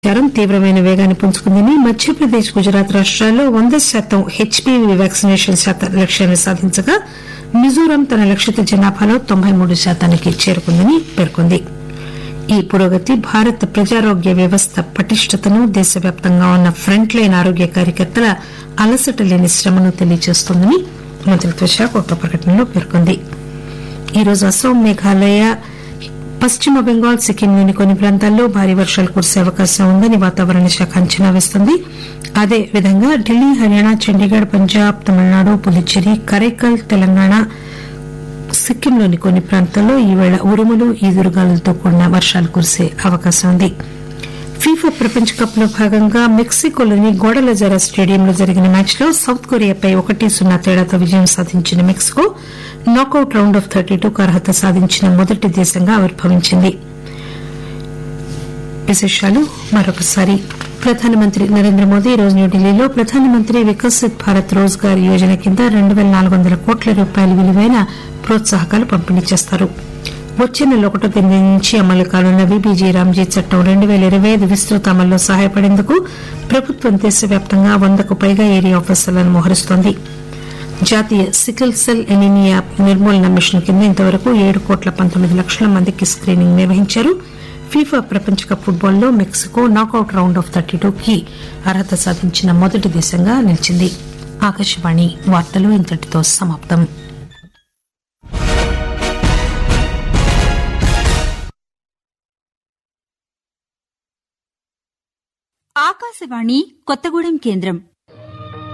ప్రచారం తీవ్రమైన వేగాన్ని పుంజుకుందని మధ్యప్రదేశ్ గుజరాత్ రాష్టాల్లో వంద శాతం హెచ్పీవీ వ్యాక్సినేషన్ శాత లక్ష్యాన్ని సాధించగా మిజోరాం తన లక్షిత జనాభాలో తొంభై మూడు శాతానికి చేరుకుందని పేర్కొంది ఈ పురోగతి భారత ప్రజారోగ్య వ్యవస్థ పటిష్టతను దేశవ్యాప్తంగా ఉన్న ఫ్రంట్ లైన్ ఆరోగ్య కార్యకర్తల అలసట లేని శ్రమను తెలియజేస్తోందని మంత్రిత్వ శాఖ ఒక ప్రకటనలో పేర్కొంది ఈరోజు అస్సాం మేఘాలయ పశ్చిమ బెంగాల్ సిక్కింలోని కొన్ని ప్రాంతాల్లో భారీ వర్షాలు కురిసే అవకాశం ఉందని వాతావరణ శాఖ అంచనా వేస్తోంది అదే విధంగా ఢిల్లీ హర్యానా చండీగఢ్ పంజాబ్ తమిళనాడు పుదుచ్చేరి కరైకల్ తెలంగాణ సిక్కింలోని కొన్ని ప్రాంతాల్లో ఈవేళ ఉరుములు ఈదురుగాలులతో కూడిన వర్షాలు కురిసే అవకాశం ఉంది ఫీఫా ప్రపంచ కప్ లో భాగంగా మెక్సికోలోని గోడలజారా స్టేడియంలో జరిగిన మ్యాచ్ లో సౌత్ కొరియాపై ఒకటి సున్నా తేడాతో విజయం సాధించిన Mexico knockout round of thirty టూకు అర్హత సాధించిన మొదటి దేశంగా ఆవిర్భవించింది విశేషాలు మరొకసారి ప్రధానమంత్రి నరేంద్ర మోదీ ఈరోజు న్యూఢిల్లీలో ప్రధానమంత్రి వికసిత్ భారత్ రోజ్గార్ యోజన కింద రెండు పేల నాలుగు వందల కోట్ల రూపాయల విలువైన ప్రోత్సాహకాలు పంపిణీ చేస్తారు వచ్చే నెల ఒకటో తేదీ నుంచి అమలు కానున్న విబీజీ రామ్జీ చట్టం రెండు పేల ఇరవై ఐదు విస్తృత అమల్లో సహాయపడేందుకు ప్రభుత్వం దేశవ్యాప్తంగా వందకు పైగా ఏరియా ఆఫీసర్లను మోహరిస్తోంది జాతీయ సికిల్ సెల్ ఎనీమియా నిర్మూలన మిషన్ కింద ఇంతవరకు ఏడు కోట్ల పంతొమ్మిది లక్షల మందికి స్క్రీనింగ్ నిర్వహించారు ఫీఫా ప్రపంచ కప్ ఫుట్బాల్లో Mexico knockout round of thirty టూకి అర్హత సాధించిన మొదటి దేశంగా నిలిచింది ఆకాశవాణి వార్తలు ఇంతటితో సమాప్తం ఆకాశవాణి కొత్తగూడెం కేంద్రం